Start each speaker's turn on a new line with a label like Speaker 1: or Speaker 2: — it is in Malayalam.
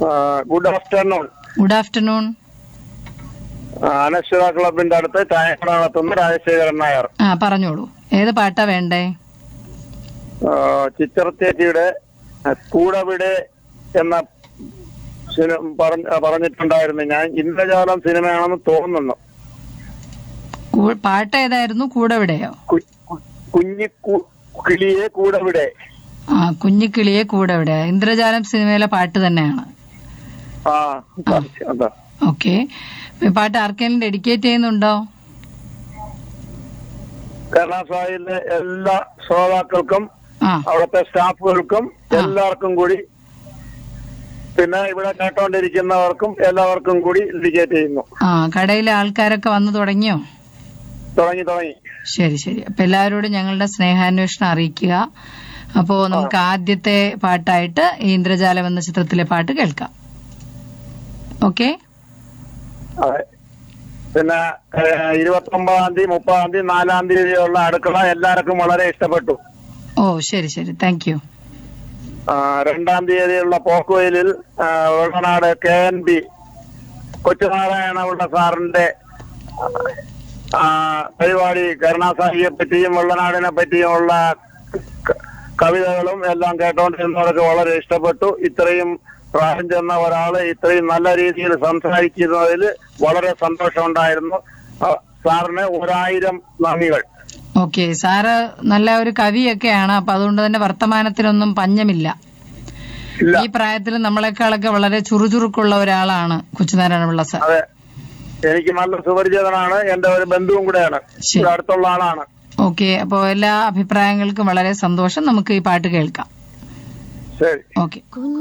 Speaker 1: Good afternoon
Speaker 2: good afternoon
Speaker 1: Anaswara ക്ലബിന്റെ അടുത്ത് ചായക്കട നടത്തുന്ന രാജശേഖരൻ നായർ
Speaker 2: ആ പറഞ്ഞോളൂ ഏത് പാട്ടാ വേണ്ടേ
Speaker 1: ആ, ചിത്രത്തേച്ചിയുടെ കൂടവിടെ എന്ന സിനിമ പറഞ്ഞ- പറഞ്ഞിട്ടുണ്ടായിരുന്നു ഞാൻ ഇന്ദ്രജാലം സിനിമയാണെന്ന് തോന്നുന്നു
Speaker 2: കൂ- പാട്ട് ഏതായിരുന്നു കൂടെ വിടെയോ
Speaker 1: കു- കു- കുഞ്ഞി കു- കിളിയെ കൂടവിടെ
Speaker 2: ആ കുഞ്ഞിക്കിളിയെ കൂടെ വിട ഇന്ദ്രജാലം സിനിമയിലെ പാട്ട് തന്നെയാണ്
Speaker 1: ആ അതാ
Speaker 2: ഓക്കെ പാട്ട് ആർക്കെങ്കിലും ഡെഡിക്കേറ്റ് ചെയ്യുന്നുണ്ടോ
Speaker 1: കരുണാസായിലെ എല്ലാ ശ്രോതാക്കൾക്കും
Speaker 2: ആ
Speaker 1: അവിടുത്തെ സ്റ്റാഫുകൾക്കും എല്ലാവർക്കും കൂടി പിന്നെ ഇവിടെ കേട്ടോണ്ടിരിക്കുന്നവർക്കും എല്ലാവർക്കും കൂടി ഇൻഡിക്കേറ്റ് ചെയ്യുന്നു
Speaker 2: ആ കടയിലെ ആൾക്കാരൊക്കെ വന്നു തുടങ്ങിയോ
Speaker 1: തുടങ്ങി തുടങ്ങി
Speaker 2: ശരി ശരി അപ്പൊ എല്ലാവരോടും ഞങ്ങളുടെ സ്നേഹാന്വേഷണം അറിയിക്കുക അപ്പോ നമുക്ക് ആദ്യത്തെ പാട്ടായിട്ട് ഈ ഇന്ദ്രജാലം എന്ന ചിത്രത്തിലെ പാട്ട് കേൾക്കാം ഓക്കെ
Speaker 1: അതെ പിന്നെ ഇരുപത്തി ഒമ്പതാം തീയതി മുപ്പതാം തീയതി നാലാം തീയതിയുള്ള അടുക്കള എല്ലാവർക്കും വളരെ ഇഷ്ടപ്പെട്ടു
Speaker 2: ഓ ശരി ശരി താങ്ക് യു
Speaker 1: ആ, രണ്ടാം തീയതിയുള്ള പോക്കുവയിലിൽ ആ, Vellanad K N B Kochunarayanapillai സാറിന്റെ ആ, പരിപാടി കരുണാസാഹിയെ പറ്റിയും വെള്ളനാടിനെ പറ്റിയുമുള്ള ക- കവിതകളും എല്ലാം കേട്ടോണ്ടിരുന്നവർക്ക് വളരെ ഇഷ്ടപ്പെട്ടു ഇത്രയും പ്രായം ചെന്ന ഒരാള് ഇത്രയും നല്ല രീതിയിൽ സംസാരിക്കുന്നതിൽ വളരെ സന്തോഷമുണ്ടായിരുന്നു ആ, സാറിന് ഒരായിരം നന്ദികൾ
Speaker 2: ഓക്കെ സാറ് നല്ല ഒരു കവിയൊക്കെയാണ് അപ്പൊ അതുകൊണ്ട് തന്നെ വർത്തമാനത്തിനൊന്നും പഞ്ഞമില്ല
Speaker 1: ഇല്ല
Speaker 2: ഈ പ്രായത്തിൽ നമ്മളെക്കാളൊക്കെ വളരെ ചുറുചുറുക്കുള്ള ഒരാളാണ് കൊച്ചുനാരായണപിള്ള സാർ
Speaker 1: അതെ എനിക്ക് നല്ല സുപരിചിതനാണ് എന്റെ ഒരു ബന്ധുവും കൂടെയാണ്
Speaker 2: ശരി.
Speaker 1: ഇവിടെ അടുത്തുള്ള ആളാണ്
Speaker 2: ഓക്കെ അപ്പോ എല്ലാ അഭിപ്രായങ്ങൾക്കും വളരെ സന്തോഷം നമുക്ക് ഈ പാട്ട് കേൾക്കാം
Speaker 1: ശരി
Speaker 2: ഓക്കെ